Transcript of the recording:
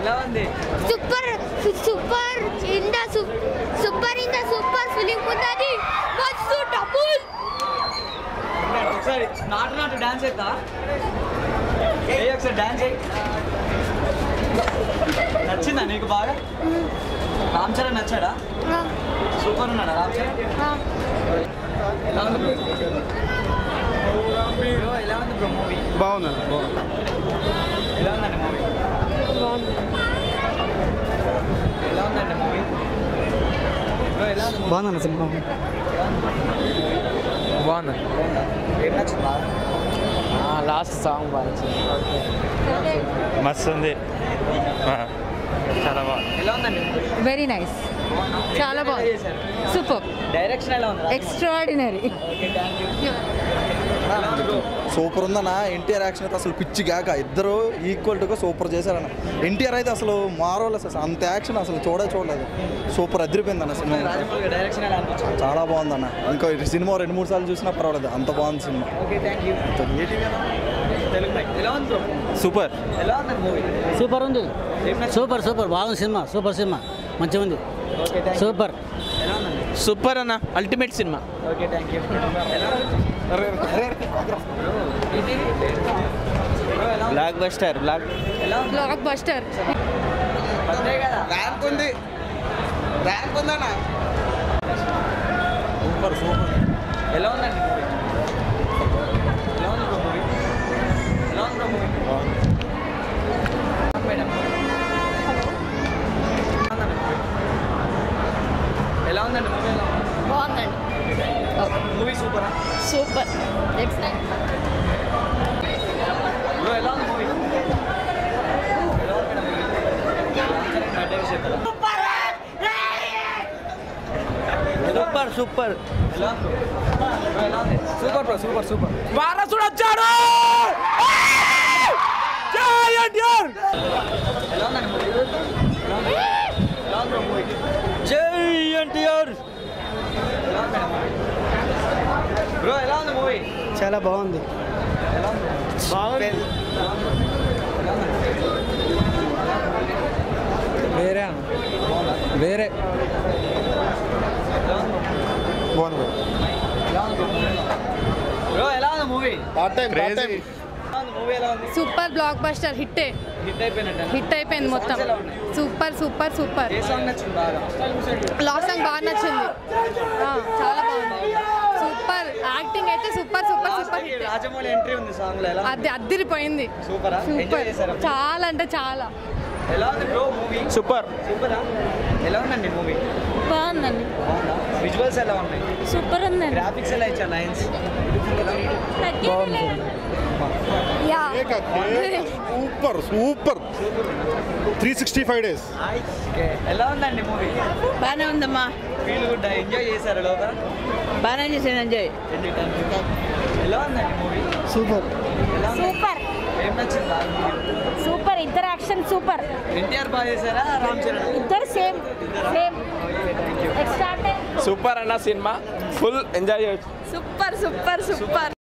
ఎలా ఉంది super super in the super in the super film ఉన్నది మస్తు డబుల్ ఒకసారి నాటు నాటు డాన్స్ అవుతా ఏ ఒకసారి డాన్స్ అయ్యి నచ్చిందా నీకు బాగా రామ్ చరణ్ నచ్చాడా సూపర్ ఉన్నాడా రామ్ చరణ్ ఎలా ఉంది bro? Bro, ఎలా ఉంది బ్రో మూవీ బాగుందండి ఎలా ఉందండి మూవీ ఎలా ఉందండి మూవీ బ్రో ఎలా ఉంది movie? బాగుందన్న సినిమా బాగుంది ఏం నచ్చింది బాగా లాస్ట్ సాంగ్ బాగా మస్తు ఉంది ఆ, చాలా బాగుంది ఎలా ఉందండి వెరీ నైస్ చాలా బాగుంది సూపర్ డైరెక్షన్ ఎలా ఉంది ఎక్స్ట్రాడినరీ ఓకే థ్యాంక్ యూ ఎలా ఉంది బ్రో సూపర్ ఉందన్న ఎన్టీఆర్ యాక్షన్ అయితే అసలు పిచ్చి కాక ఇద్దరు ఈక్వల్ టుగా సూపర్ చేశారన్న ఎన్టీఆర్ అయితే అసలు మారోలెస్ అసలు అంత యాక్షన్ అసలు చూడే చూడలేదు సూపర్ అదిరిపోయిందన్న సినిమా రాజమౌళి గారి డైరెక్షన్ ఎలా అనిపించింది చాలా బాగుందన్న ఇంకా ఈ సినిమా రెండు మూడు సార్లు చూసినా పర్వాలేదు అంత బాగుంది cinema okay thank you Telugu mic ఎలా ఉంది బ్రో సూపర్ ఎలా ఉంది మూవీ సూపర్ ఉంది ఏం నచ్చింది సూపర్ సూపర్ బాగుంది సినిమా సూపర్ సినిమా మంచిగా ఉంది ఓకే థ్యాంక్ యూ సూపర్ ఎలా ఉందండి సూపర్ అన్న ultimate cinema okay thank you ఎలా ఉంది ఇది బ్రో ఎలా ఉంది బ్లాక్ బస్టర్ బ్లాక్ ఎలా ఉంది బ్లాక్ బస్టర్ అంతే కదా ర్యాంక్ ఉంది ర్యాంక్ ఉందన్న సూపర్ సూపర్ ఎలా ఉందండి మూవీ ఎలా ఉంది బ్రో మూవీ ఎలా ఉంది బ్రో మూవీ మేడం ఎలా ఉందండి మూవీ ఎలా ఉంది బాగుందండి మూవీ సూపరా సూపర్ నెక్స్ట్ టైం బ్రో ఎలా ఉంది మూవీ ఎలా ఉంది మేడం మూవీ బర్త్డే విషయం కదా సూపర్ సూపర్ ఎలా ఉంది బ్రో బ్రో ఎలా ఉంది సూపర్ బ్రో సూపర్ సూపర్ వారసుడు వచ్చాడు జై ఎన్టీఆర్ ఎలా ఉందండి మూవీ ఎలా ఉంది ఎలా ఉంది బ్రో మూవీ జై ఎన్టీఆర్ ఎలా ఉంది మేడం బ్రో ఎలా ఉంది మూవీ చాలా బాగుంది ఎలా ఉంది బాగుంది వేరే వేరే బాగుంది బ్రో ఎలా ఉంది మూవీ క్రేజీ మూవీ ఎలా ఉంది సూపర్ బ్లాక్ బస్టర్ హిట్టే హిట్ అయిపోయినట్టు హిట్ అయిపోయింది మొత్తం ఎలా ఉన్నాయి సూపర్ సూపర్ సూపర్ ఏ సాంగ్ నచ్చింది బాగా లాస్ట్ సాంగ్ బాగా నచ్చింది ఆ, చాలా బాగుంది సూపర్ యాక్టింగ్ అయితే super super super hit Rajamouli entry ఉంది సాంగ్ లో ఎలా అది అద్దిరిపోయింది సూపరా ఎంజాయ్ సూపర్ చేశారా చాలా అంటే చాలా ఎలా ఉంది బ్రో మూవీ సూపర్ సూపరా ఎలా ఉందండి మూవీ బాగుందండి బాగుందా విజువల్స్ ఎలా ఉన్నాయి సూపర్ ఉందండి గ్రాఫిక్స్ ఎలా ఇచ్చారు lines yeah super super three sixty five days ఎలా ఉందండి మూవీ బాగానే ఉందమ్మా ఫీల్ గుడ్ ఎంజాయ్ చేశారు లోపల బాగానే చేసాను ఎంజాయ్ ఎలా ఉందండి మూవీ సూపర్ ఎలా ఉంది? సూపర్ ఏం నచ్చింది బాగా సూపర్ ఇద్దరు యాక్షన్ సూపర్ ఎన్టీఆర్ బాగా చేశారా రామ్ చరణ్ ఇద్దరు సేమ్ సేమ్ ఎక్స్ట్రా సూపర్ అన్న సినిమా ఫుల్ ఎంజాయ్ చేయొచ్చు సూపర్ సూపర్ సూపర్